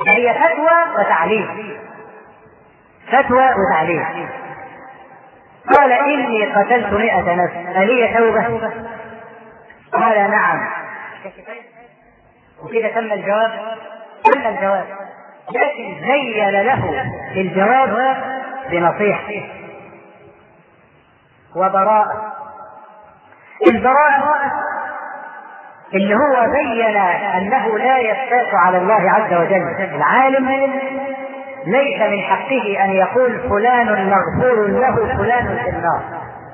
هي فتوى وتعليم فتوى وتعليم قال إني قتلت مئة نفس ألي توبة؟ قال نعم وكده تم الجواب تم الجواب لكن زين له الجواب بنصيحة وبراءة البراءة اللي هو بين أنه لا يفتاك على الله عز وجل العالم ليس من حقه أن يقول فلان مغفور له فلان في النار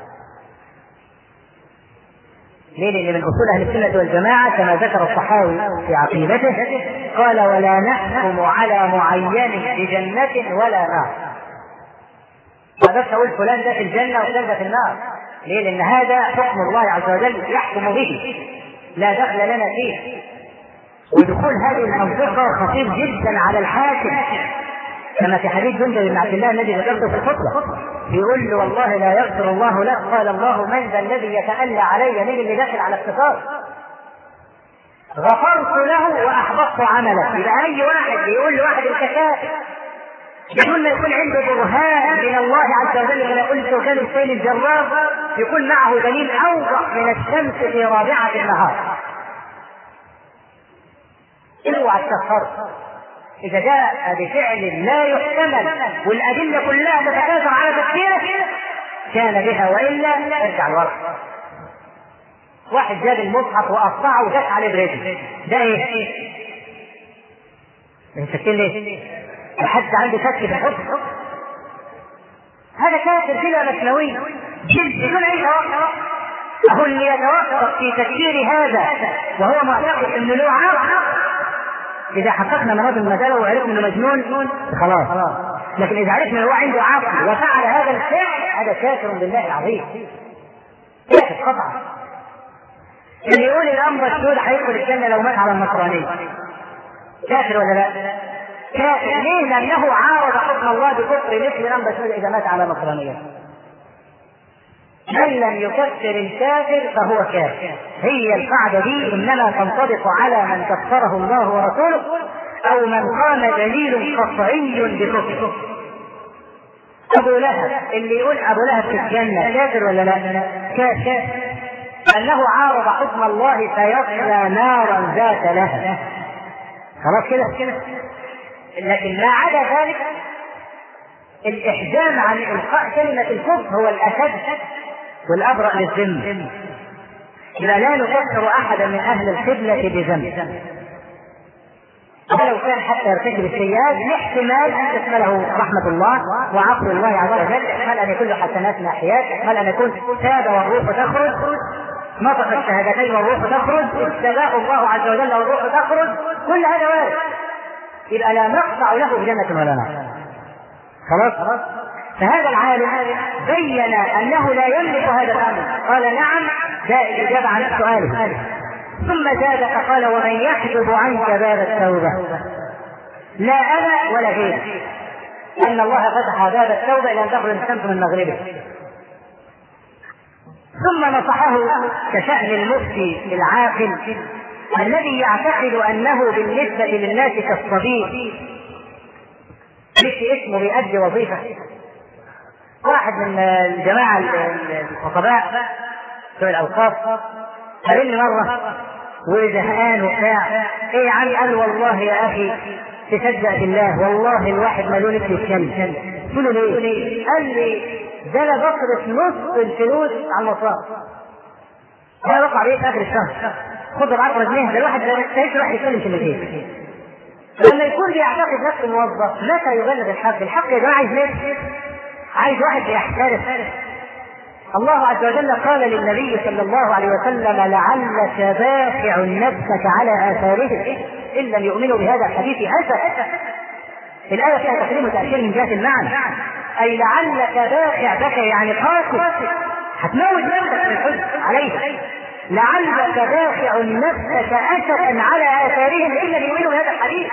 ليه؟ لأن من أصول أهل السنة والجماعة كما ذكر الصحاوي في عقيدته قال ولا نحكم على معين بجنة ولا نار. ما بس أقول فلان ده في الجنة وفلان ده في النار. ليه؟ لأن هذا حكم الله عز وجل يحكم به. لا دخل لنا فيه. ودخول هذه المنطقة خطير جدا على الحاكم كما في حديث جندب بن عبد الله الذي ذكرته في الخطبه بيقول له والله لا يغفر الله لك قال الله من ذا الذي يتألى علي من اللي داخل على اقتصاد غفرت له واحبطت عمله يبقى اي واحد يقول لواحد انت كافر بدون ما يكون عنده برهان من الله عز وجل كما قلت وكان السيل الجراب يكون معه دليل اوضح من الشمس في رابعه النهار اوعى تكفر إذا جاء بفعل لا يحتمل والأدلة كلها تتكاثر على تفسيره كان بها وإلا ارجع الورق واحد جاب المصحف وقطعه وداس عليه برجله ده ايه؟ مسكين ليه؟ لحد عنده شك في الحكم هذا كافر بلا مثنوي جد بدون اي توقف هو اللي يتوقف في تفسير هذا وهو معتقد انه له عقل اذا حققنا مناط المساله وعرفنا انه مجنون خلاص لكن اذا عرفنا هو عنده عقل وفعل هذا الفعل هذا كافر بالله العظيم كافر قطعا اللي يقول الامر السود هيدخل الجنه لو مات على النصرانيه كافر ولا لا؟ كافر ليه؟ لانه عارض حكم الله بكفر مثل الامر السود اذا مات على النصرانيه من لم يكفر الكافر فهو كافر هي القاعدة دي إنما تنطبق على من كفره الله ورسوله أو من قام دليل قطعي بكفره أبو لهب اللي يقول أبو لهب في الجنة كافر ولا لا؟ كافر أنه عارض حكم الله فيصلى نارا ذات لهب خلاص كده لكن ما عدا ذلك الإحجام عن إلقاء كلمة الكفر هو الأشد والأبرأ للذم إذا لا نكفر أحدا من أهل القبلة بذنب ولو كان حتى يرتكب السيئات لاحتمال ان تشمله رحمه الله وعفو الله عز وجل، احتمال ان يكون له حسنات ناحيات، احتمال ان يكون تاب والروح تخرج، نطق الشهادتين والروح تخرج، ابتلاه الله عز وجل والروح تخرج، كل هذا وارد. يبقى لا نقطع له بجنة ولا نار. خلاص؟ فهذا العالم بين انه لا يملك هذا الامر قال نعم ده الاجابه عن سؤاله ثم زاد فقال ومن يحجب عنك باب التوبه لا انا ولا غيري ان الله فتح باب التوبه الى ان تخرج الشمس من مغربه ثم نصحه كشأن المفتي العاقل الذي يعتقد انه بالنسبه للناس كالصبي مش اسمه بيأدي وظيفه واحد من الجماعة الخطباء بتوع الأوقاف قال لي مرة وزهقان وبتاع ايه يا عم قال والله يا اخي تصدق بالله والله الواحد ملون ابن الكلب قلت له ليه؟ قال لي ده انا بصرف نص الفلوس على المصارف ده بقع عليه في اخر الشهر خد ب 10 جنيه ده الواحد ما يستاهلش يروح يسلم كلمتين لما يكون بيعتقد نفسه موظف متى يبلغ الحق؟ الحق يا جماعه عايز ناس عايز واحد يحترف الله عز وجل قال للنبي صلى الله عليه وسلم لعلك باخع نفسك على اثارهم ان لم يؤمنوا بهذا الحديث اسف الآية فيها تحريم وتأثير من جهة المعنى أي لعلك باخع بك يعني قاسي هتموت نفسك في الحزن عليه لعلك باخع نفسك أسفا على آثارهم إن لم يؤمنوا بهذا الحديث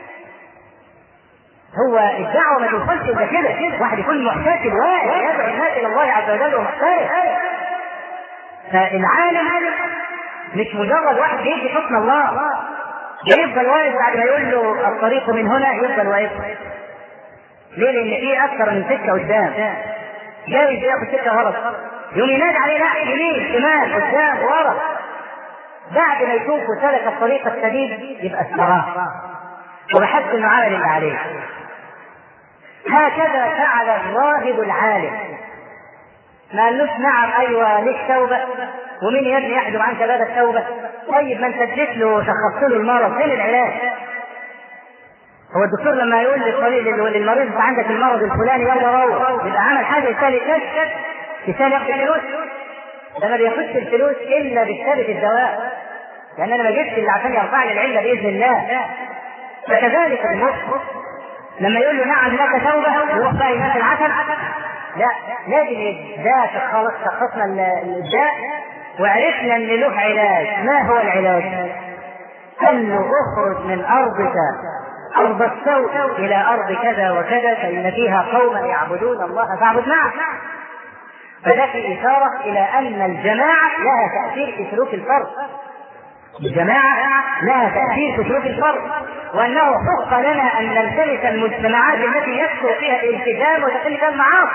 هو الدعوة ما توصلش إلا كده، واحد يكون محتسب واقف يدعو الناس إلى الله عز وجل ومحترف. فالعالم مش مجرد واحد بيدي حكم الله يفضل واقف بعد ما يقول له الطريق من هنا يفضل واقف ليه؟ لأن في أكثر من سكة قدام جايز ياخد سكة غلط يوم ينادي عليه لا يمين شمال قدام ورا بعد ما يشوف سلك الطريق السديد يبقى استراح وبحسن المعامل اللي عليه هكذا فعل الراهب العالم ما قالوش نعم ايوه ليك توبه ومين يا ابني يحجب عنك باب التوبه طيب ما انت اديت له وشخصت له المرض فين العلاج؟ هو الدكتور لما يقول للطبيب للمريض انت عندك المرض الفلاني يلا روح يبقى عمل حاجه يسال كشف يسال ياخد الفلوس ده ما بياخدش الفلوس الا بكتابه الدواء لان انا ما جبتش اللي عشان يرفع لي العله باذن الله فكذلك المخ لما يقول له نعم لك توبه يروح بقى ينام العسل لا لازم ده شخص شخصنا الداء وعرفنا ان له علاج ما هو العلاج؟ قال له اخرج من ارضك ارض السوء الى ارض كذا وكذا فان فيها قوما يعبدون الله فاعبد معه فده في اشاره الى ان الجماعه لها تاثير في سلوك الفرد الجماعة لها تأثير في سلوك الفرد وأنه حق لنا أن نلتمس المجتمعات التي يكثر فيها الالتزام وتقل فيها المعاصي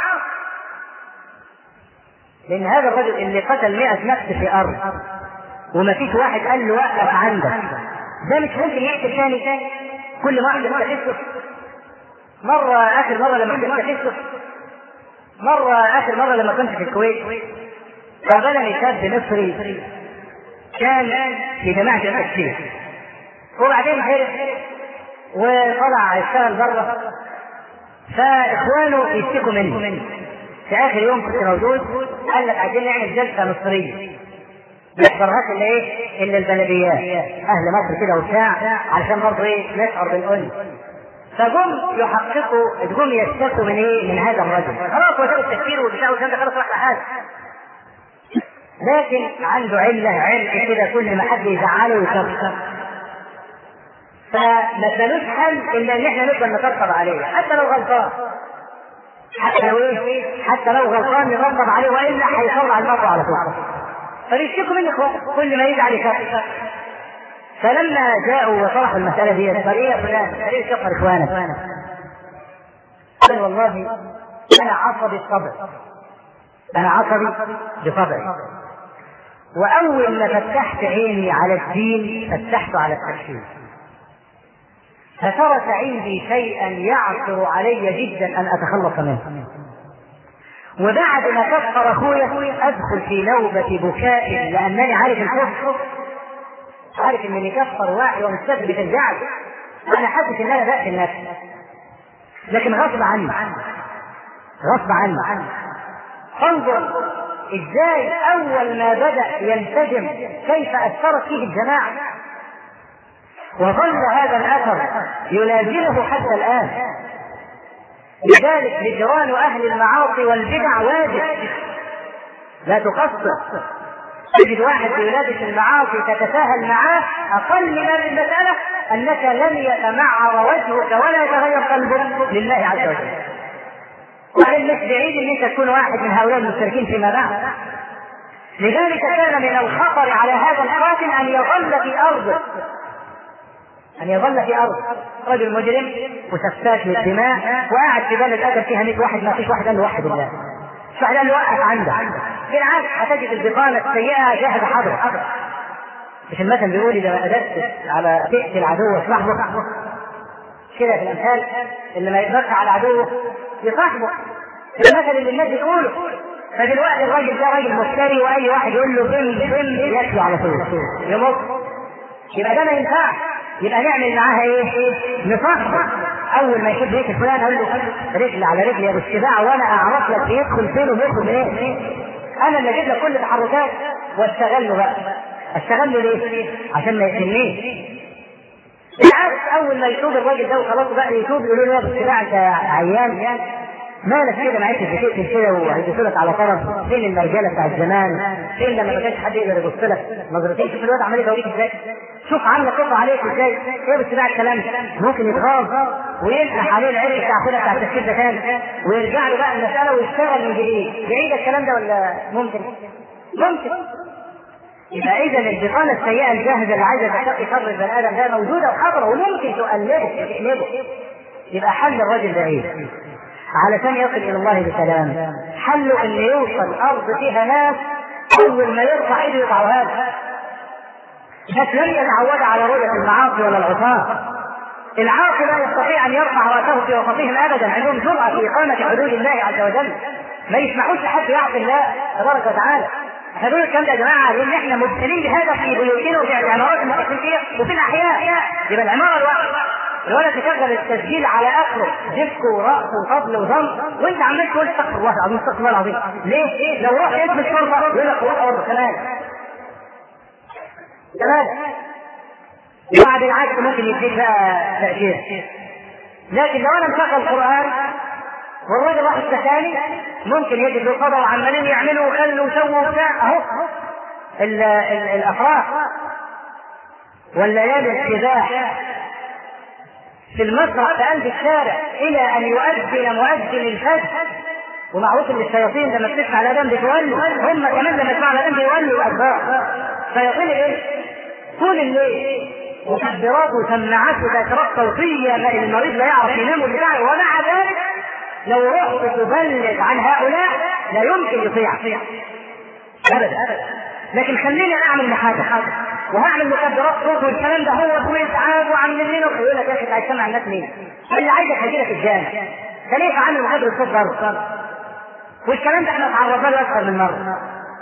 لأن هذا الرجل اللي قتل 100 نفس في أرض وما فيش واحد قال له وقف عندك ده مش ممكن يقتل ثاني كل ما واحد يفتح مرة آخر مرة لما كنت يفتح مرة آخر مرة لما كنت في الكويت قابلني شاب مصري كان في جماعة التكفير وبعدين هرب وطلع يشتغل بره فاخوانه يشتكوا منه في اخر يوم كنت موجود قال لك عايزين نعمل جلسه مصريه ما يحضرهاش الا ايه؟ الا البلديات اهل مصر كده وبتاع علشان برضه ايه نشعر بالانس فجم يحققوا جم يشتكوا من ايه؟ من هذا الرجل خلاص هو ساب التفكير والبتاع والكلام ده خلاص راح لحاله لكن عنده علة علة كده كل ما حد يزعله يكفر فما ملوش حل الا ان احنا نفضل نطبطب عليه حتى لو غلطان حتى لو ايه؟ حتى لو غلطان نطبطب عليه والا هيطلع المرة على طول فبيشتكوا مني كل ما يزعل يكفر فلما جاءوا وطرحوا المسألة دي قال ايه يا فلان؟ قال ايه كفر اخوانك؟ قال والله انا عصبي الصبر انا عصبي بطبعي واول ما فتحت عيني على الدين فتحت على التكفير فترك عندي شيئا يعثر علي جدا ان اتخلص منه وبعد ما كفر اخويا ادخل في نوبة بكاء لانني عارف الكفر عارف انني كفر واحد ومستثبت الزعل انا حاسس ان انا بقتل نفسي لكن غصب عني غصب عني انظر ازاي اول ما بدا ينسجم كيف اثرت فيه الجماعه وظل هذا الاثر يلازمه حتى الان لذلك هجران اهل المعاصي والبدع واجب لا تقصر تجد واحد يلابس المعاصي تتساهل معاه اقل ما في المساله انك لن يتمعر وجهك ولا يتغير قلبك لله عز وجل وبعدين مش بعيد ان انت تكون واحد من هؤلاء المشتركين فيما بعد لذلك كان من الخطر على هذا القاتل ان يظل في ارضه ان يظل في ارض رجل مجرم وسفاك للدماء وقاعد في بلد قتل فيها 100 واحد ما فيش واحد قال له وحد الله مش واحد قال له وقف عندك بالعكس هتجد البطانه السيئه جاهزه حضرتك مش المثل بيقول اذا ما قدرت على تقتل عدوك صاحبك كده في الامثال اللي ما يقدرش على عدوه يصاحبه المثل اللي الناس بتقوله فدلوقتي الراجل ده راجل مشتري واي واحد يقول له بم بم ياكله على طول يمط يبقى ده ما ينفعش يبقى نعمل معاها ايه؟ نصاحبه اول ما يشوف بيت فلان اقول له رجل على رجل يا ابو الشباع وانا اعرف لك بيدخل فين وبيدخل ايه؟ انا اللي اجيب لك كل تحركات واشتغل له بقى اشتغل له ليه؟ عشان ما يقتلنيش بالعكس اول ما يتوب الراجل ده وخلاص بقى يتوب يقولوا له يا ابو الشباع انت عيان مالك كده ما عدتش بتقتل كده وهيبص لك على طرف فين المرجله بتاعت زمان فين لما ما كانش حد يقدر يبص لك نظرتين شوف الواد عمال يدوريك ازاي شوف عامله قطع عليك ازاي ايه بس بقى الكلام ممكن يتغاظ ويفتح عليه العلم بتاع كده بتاع التفكير ده تاني ويرجع له بقى المساله ويشتغل من جديد بعيد الكلام ده ولا ممكن؟ ممكن يبقى اذا البطانه السيئه الجاهزه اللي عايزه تحقق شر البني ادم ده موجوده وحاضره وممكن تقلبه وتقلبه يبقى حل الرجل ده ايه؟ علشان يصل الى الله بسلام حله ان يوصل ارض فيها ناس اول ما يرفع ايده يقطعوا هذا ناس لم يتعود على رؤيه المعاصي ولا العصاه العاصي لا يستطيع ان يرفع راسه في وسطهم ابدا عندهم جرأه في اقامه حدود الله عز وجل ما يسمحوش لحد يعصي الله تبارك وتعالى احنا بنقول الكلام ده يا جماعه لان احنا مبتلين بهذا في بيوتنا وفي العمارات اللي احنا فيها وفي الاحياء يبقى العماره الواحده الولد تشغل التسجيل على اخره جبك ورأس وفضل وضم وانت عمال تقول استغفر الله العظيم استغفر الله العظيم ليه؟ لو رحت اسم الشرطه يقول لك روح برضه كمان كمان بعد العكس ممكن يديك بقى تأثير لكن لو انا مشغل قرآن والراجل راح السكاني ممكن يجد له قضاء وعمالين يعملوا وخلوا وسووا وبتاع اهو الافراح والليالي السباح في المسرح في قلب الشارع الى ان يؤذن مؤذن الفجر ومعروف ان الشياطين لما بتسمع الاذان بتولوا هم كمان لما يسمعوا الاذان بيولوا الادبار شياطين ايه؟ طول الليل مخدرات وسماعات وذاكرات صوتيه المريض لا يعرف ينام وبتاع ومع ذلك لو رحت تبلغ عن هؤلاء لا يمكن يطيع ابدا لكن خليني اعمل محاجه وهعمل مخدرات صوت والكلام ده هو وازعاج وعاملين لنا ويقول لك يا اخي عايز تسمع الناس مين؟ اللي عايزك هيجي لك الجامع ده ليه عامل مخدر الصوت برضه؟ والكلام ده احنا تعرضنا له اكثر من مره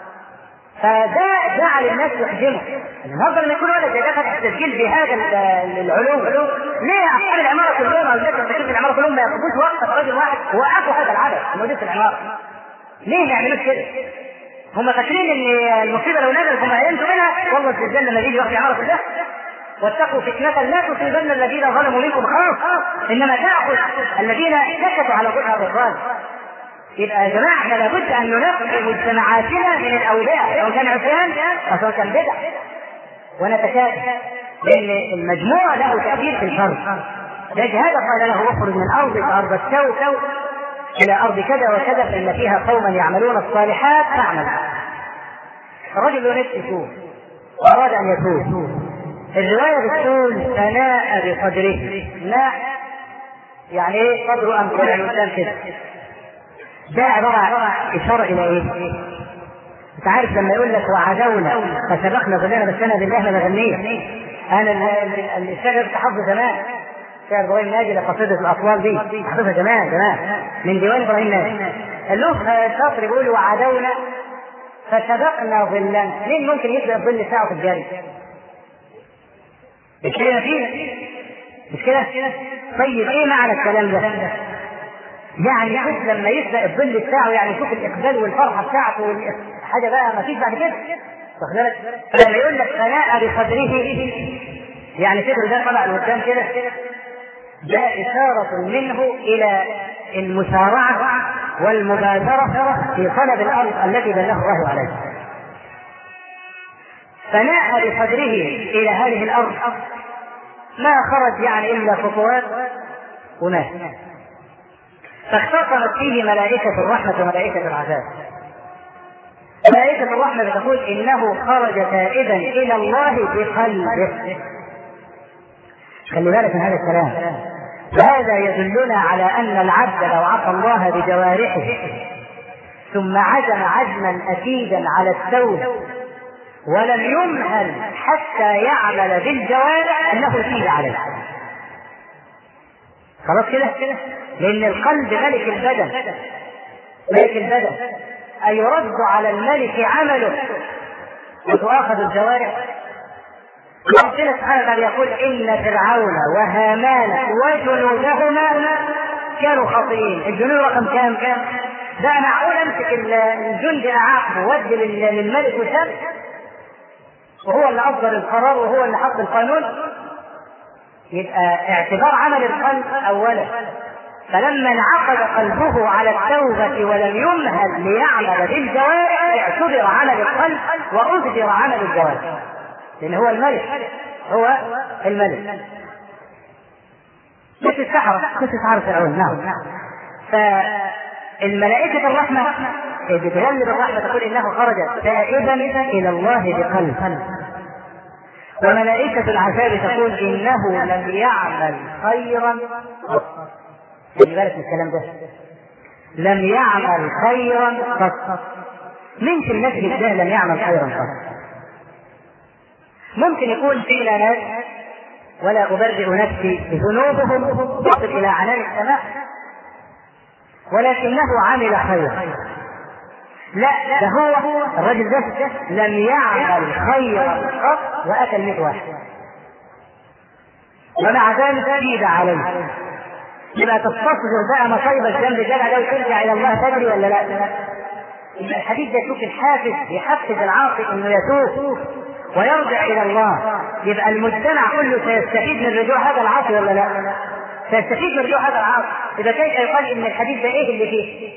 فده جعل الناس يحجموا النهارده لما يكون ولد دخل التسجيل بهذا العلوم ليه اصحاب العماره كلهم او الناس في العماره كلهم ما ياخدوش وقت رجل واحد وقفوا هذا العدد الموجود في العماره ليه ما يعملوش كده؟ هم فاكرين ان المصيبه لو نزلت هم هينجوا منها والله الزلزال لما يجي ياخد عماره كلها واتقوا فتنة لا تصيبن الذين ظلموا منكم خاصة انما تأخذ الذين سكتوا على ظهر الرضوان يبقى يا جماعه احنا لابد ان ننقي مجتمعاتنا من الاوبئه سواء كان عصيان او سواء كان بدع ونتكاتف لان المجموع له تاثير في الفرد لذلك هذا قال له اخرج من ارضك ارض السوء الى ارض كذا وكذا فان فيها قوما يعملون الصالحات فاعمل الرجل يريد يتوب واراد ان يتوب الروايه بتقول فناء بقدره لا يعني ايه قدر امثال الانسان كده ده عبارة عن إشارة إلى إيه؟ أنت عارف لما يقول لك وعدونا فسبقنا ظلنا بس أنا بالله ما بغنيه أنا الشعر حفظ زمان شعر إبراهيم ناجي لقصيدة الأطوال دي حفظها زمان زمان من ديوان إبراهيم ناجي اللوح شاطر يقول وعدونا فسبقنا ظلا مين ممكن يسبق الظل ساعة في الجري؟ مش كده فيه مش كده؟ طيب ايه معنى الكلام ده؟ يعني شوف لما يسبق الظل بتاعه يعني شوف الاقبال والفرحه بتاعته حاجه بقى ما فيش بعد كده واخد بالك فلما يقول لك فناء بقدره يعني صدره ده طلع لقدام كده ده إشارة منه إلى المسارعة والمبادرة في طلب الأرض التي دله الله عليها. فناء بقدره إلى هذه الأرض ما خرج يعني إلا خطوات ومات. فاختصمت فيه ملائكة الرحمة وملائكة العذاب. ملائكة الرحمة بتقول إنه خرج تائبا إلى الله بقلبه. خلي بالك من هذا الكلام. وهذا يدلنا على أن العبد لو عصى الله بجوارحه ثم عزم عزما أكيدا على التوب ولم يمهل حتى يعمل بالجوارح أنه فيه عليه. خلاص كده؟ لأن القلب ملك البدن ملك البدن أيرد على الملك عمله وتؤاخذ الجوارح ربنا سبحانه وتعالى يقول إن فرعون وهامان وجنودهما كانوا خاطئين الجنود رقم كام كام ده معقول امسك الجندي اعاقبه وادي للملك وسام وهو اللي اصدر القرار وهو اللي حط القانون يبقى اعتبار عمل القلب اولا فلما انعقد قلبه على التوبة ولم يمهل ليعمل بالجوارح اعتبر عمل القلب وأجبر عمل الجوارح لأن هو الملك هو الملك مش السحرة مش سحرة فرعون نعم فالملائكة الرحمة بتغلب الرحمة تقول إنه خرج تائبا إلى الله بقلب وملائكة العذاب تقول إنه لم يعمل خيرا قط خلي بالك من الكلام ده لم يعمل خيرا قط مين في المسجد ده لم يعمل خيرا قط ممكن يكون فينا ناس ولا أبرئ نفسي ذنوبهم تصل إلى عنان السماء ولكنه عمل خيرا لا ده هو الرجل ده لم يعمل خيرا قط واكل 100 واحد ومع ذلك زيد عليه يبقى تستصغر بقى مصايب الذنب الجدع ده وترجع الى الله تجري ولا لا؟ يبقى الحديث ده يشوف الحافز يحفز العاصي انه يتوب ويرجع الى الله يبقى المجتمع كله سيستفيد من رجوع هذا العاصي ولا لا؟ سيستفيد من رجوع هذا العاصي اذا كيف يقال ان الحديث ده ايه اللي فيه؟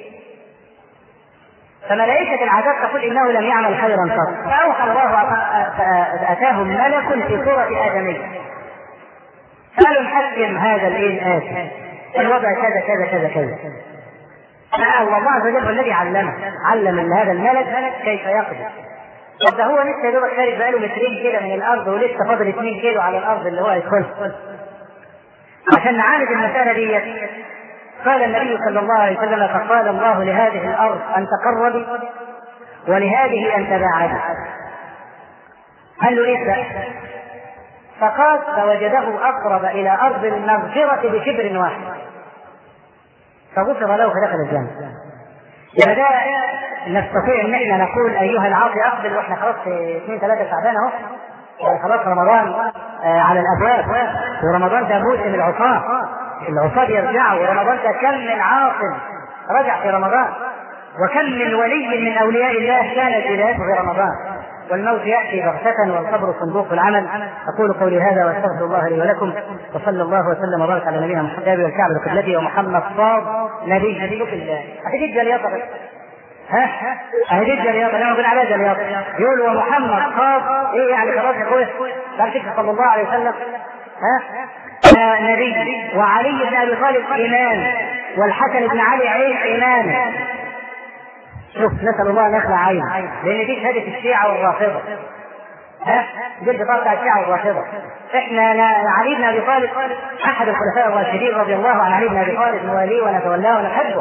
فملائكة العذاب تقول إنه لم يعمل خيرا قط فأوحى الله فأتاهم ملك في صورة آدمي قالوا نحكم هذا الإيه الآتي الوضع كذا كذا كذا كذا الله عز وجل هو الذي علمه علم هذا الملك كيف يقدر طب ده هو لسه يا دوبك خارج بقاله مترين كده من الارض ولسه فاضل 2 كيلو على الارض اللي هو يدخلها عشان نعالج المساله دي قال النبي صلى الله عليه وسلم فقال الله لهذه الارض ان تقربي ولهذه ان تباعدي قال له ايه فقال فوجده اقرب الى ارض المغفره بشبر واحد فغفر له فدخل الجنه يبقى ده نستطيع ان احنا نقول ايها العاصي اقبل واحنا خلاص في اثنين ثلاثه شعبان اهو يعني خلاص رمضان آه على الابواب ورمضان ده موسم العصاه العصاة يرجعوا ورمضان ده كم من عاصم رجع في رمضان وكم من ولي من اولياء الله كانت ولايته في رمضان والموت ياتي بغتة والقبر صندوق العمل اقول قولي هذا واستغفر الله لي ولكم وصلى الله وسلم وبارك على نبينا محمد والكعبة قبلتي ومحمد صاد نبي نبي الله هتجي جلياطة ها اهي دي الجلياطة لما بنقول عليها جلياطة يقول ومحمد صاد ايه يعني خلاص يا اخويا صلى الله عليه وسلم ها نبي وعلي بن ابي طالب امام والحسن بن علي عين امام شوف نسال الله ان يخلع عينه لان دي شهاده الشيعه والرافضه ها دي البطاقه بتاع الشيعه والرافضه احنا علي بن ابي طالب احد الخلفاء الراشدين رضي الله عن علي بن ابي طالب نواليه ونتولاه ونحبه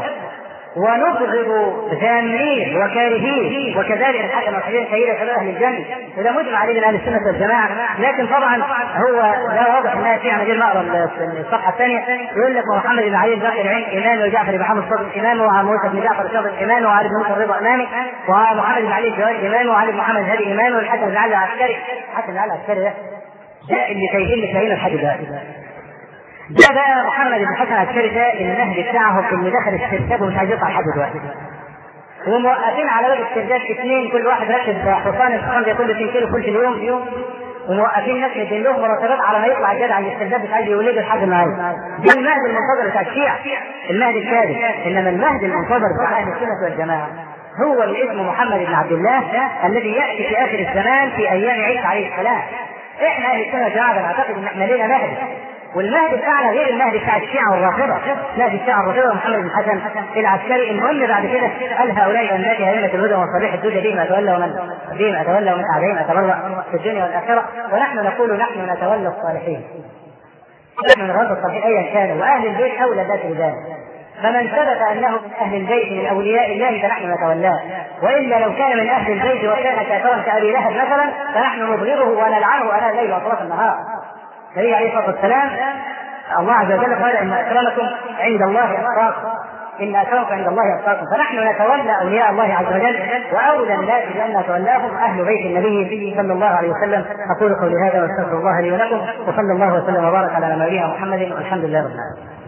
ونبغض ذامين وكارهين وكذلك الحق المصريين سيدة شباب اهل الجنه وده مجمع عليه من اهل السنه والجماعه لكن طبعا هو لا واضح انها في عمليه نقرا الصفحه الثانيه يقول لك محمد بن علي الباقر العين امام وجعفر بن محمد الصدر امام وموسى بن جعفر الصدر امام وعلي بن موسى الرضا امامي ومحمد بن علي الجواد امام وعلي بن محمد الهادي امام والحسن بن علي العسكري الحسن بن علي العسكري ده ده اللي شايفين اللي شايفين لحد دلوقتي ده بقى محمد بن حسن العسكري ده المهدي بتاعهم اللي دخل السرداب ومش عايز يطلع لحد دلوقتي وموقفين على باب السرداب اثنين كل واحد راكب حصان الحصان ده كل 2 كيلو كل يوم يوم وموقفين ناس مدين لهم مرتبات على ما يطلع الجدع عند السرداب مش عايز يولده لحد النهارده ده المهدي المنتظر بتاع الشيعة المهدي الكاذب انما المهدي المنتظر بتاع اهل السنه والجماعه هو اللي اسمه محمد بن عبد الله الذي ياتي في اخر الزمان في ايام عيسى عليه السلام احنا اهل السنه والجماعه نعتقد ان احنا لينا مهدي والمهدي بتاعنا غير المهدي بتاع الشيعة والرافضة مهدي الشيعة والرافضة محمد بن حسن العسكري المهم بعد كده قال هؤلاء أملاك أئمة الهدى وصريح الدجى بهم أتولى ومن بهم أتولى ومن أعدائهم أتبرأ في الدنيا والآخرة ونحن نقول نحن نتولى الصالحين نحن نتولى الصالحين أيا كانوا وأهل البيت أولى ذات بذلك فمن ثبت انه من اهل البيت من اولياء الله فنحن نتولاه والا لو كان من اهل البيت وكان كافرا كابي لهب مثلا فنحن نبغضه ونلعنه اناء الليل واطراف النهار النبي عليه الصلاه والسلام الله عز وجل قال ان اكرمكم عند الله اتقاكم ان اكرمكم عند الله اتقاكم فنحن نتولى اولياء الله عز وجل واولى الناس بان نتولاهم اهل بيت النبي صلى الله عليه وسلم اقول قولي هذا واستغفر الله لي ولكم وصلى الله وسلم وبارك على نبينا محمد والحمد لله رب العالمين